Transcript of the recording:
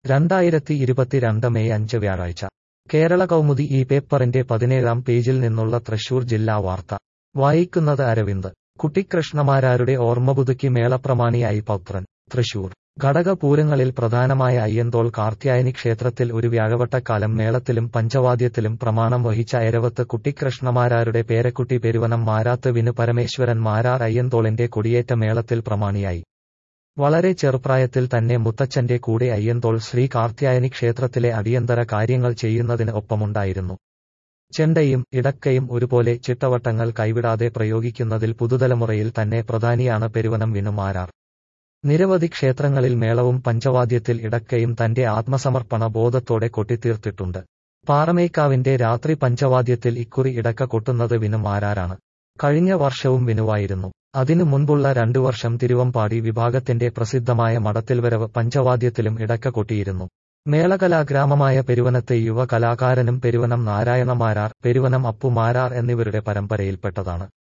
രണ്ടായിരത്തി ഇരുപത്തിരണ്ട് മെയ് അഞ്ച് വ്യാഴാഴ്ച കേരള കൗമുദി ഈ പേപ്പറിന്റെ പതിനേഴാം പേജിൽ നിന്നുള്ള തൃശൂർ ജില്ലാ വാർത്ത വായിക്കുന്നത് അരവിന്ദ് കുട്ടിക്കൃഷ്ണമാരാരുടെ ഓർമ്മപുതുക്കി മേളപ്രമാണിയായി പൗത്രൻ തൃശൂർ ഘടകപൂരങ്ങളിൽ പ്രധാനമായ അയ്യന്തോൾ കാർത്യായനി ക്ഷേത്രത്തിൽ ഒരു വ്യാഴവട്ടക്കാലം മേളത്തിലും പഞ്ചവാദ്യത്തിലും പ്രമാണം വഹിച്ച എരവത്ത് കുട്ടിക്കൃഷ്ണമാരാരുടെ പേരക്കുട്ടി പെരുവനം മാരാത്ത് വിനു പരമേശ്വരൻ മാരാർ അയ്യന്തോളിന്റെ കൊടിയേറ്റ മേളത്തിൽ പ്രമാണിയായി വളരെ ചെറുപ്രായത്തിൽ തന്നെ മുത്തച്ഛന്റെ കൂടെ അയ്യന്തോൾ ശ്രീ കാർത്യായനി ക്ഷേത്രത്തിലെ അടിയന്തര കാര്യങ്ങൾ ചെയ്യുന്നതിന് ഒപ്പമുണ്ടായിരുന്നു ചെണ്ടയും ഇടക്കയും ഒരുപോലെ ചിട്ടവട്ടങ്ങൾ കൈവിടാതെ പ്രയോഗിക്കുന്നതിൽ പുതുതലമുറയിൽ തന്നെ പ്രധാനിയാണ് പെരുവനം വിനു മാരാർ നിരവധി ക്ഷേത്രങ്ങളിൽ മേളവും പഞ്ചവാദ്യത്തിൽ ഇടക്കയും തന്റെ ആത്മസമർപ്പണ ബോധത്തോടെ കൊട്ടിത്തീർത്തിട്ടുണ്ട് പാറമേക്കാവിന്റെ രാത്രി പഞ്ചവാദ്യത്തിൽ ഇക്കുറി ഇടക്ക കൊട്ടുന്നത് വിനു മാരാരാണ് കഴിഞ്ഞ വർഷവും വിനുവായിരുന്നു അതിനു മുൻപുള്ള രണ്ടു വർഷം തിരുവമ്പാടി വിഭാഗത്തിന്റെ പ്രസിദ്ധമായ മടത്തിൽവരവ് പഞ്ചവാദ്യത്തിലും ഇടക്ക കൊട്ടിയിരുന്നു മേളകലാഗ്രാമമായ പെരുവനത്തെ യുവ കലാകാരനും പെരുവനം നാരായണ മാരാർ പെരുവനം അപ്പു മാരാർ എന്നിവരുടെ പരമ്പരയിൽപ്പെട്ടതാണ്